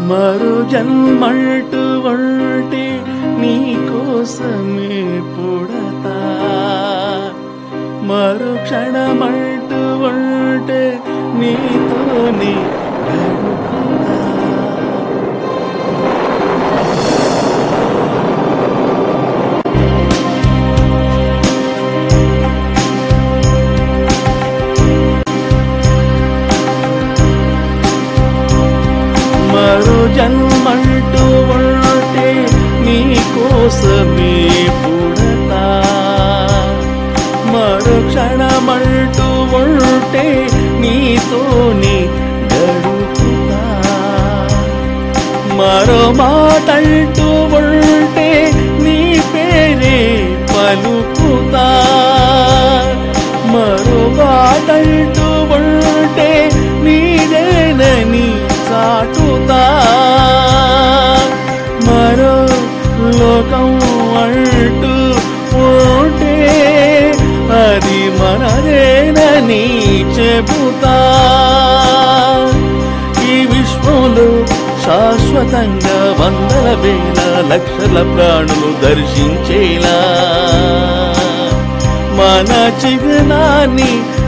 మరో జన్మంటూ ఉంటే నీ కోసమే పుడతా మరో క్షణమంటూ ఉంటే నీతోనే గడుపుతా మరో జన్మంటూ ఉంటే నీ కోసమే పుడతా మరో క్షణమంటూ ఉంటే నీతోనే గడుపుతా మరో మాటంటూ ఉంటే నీ పేరే పలుకుతా మరో మాటంటూ ఉంటే నీదేనని చాటుతా మరో లోకం అంటూ ఉంటే అది మనదేనని చెబుతా ఈ విశ్వంలో శాశ్వతంగా వందల వేల లక్షల ప్రాణులు దర్శించేలా మన చిహ్నాన్ని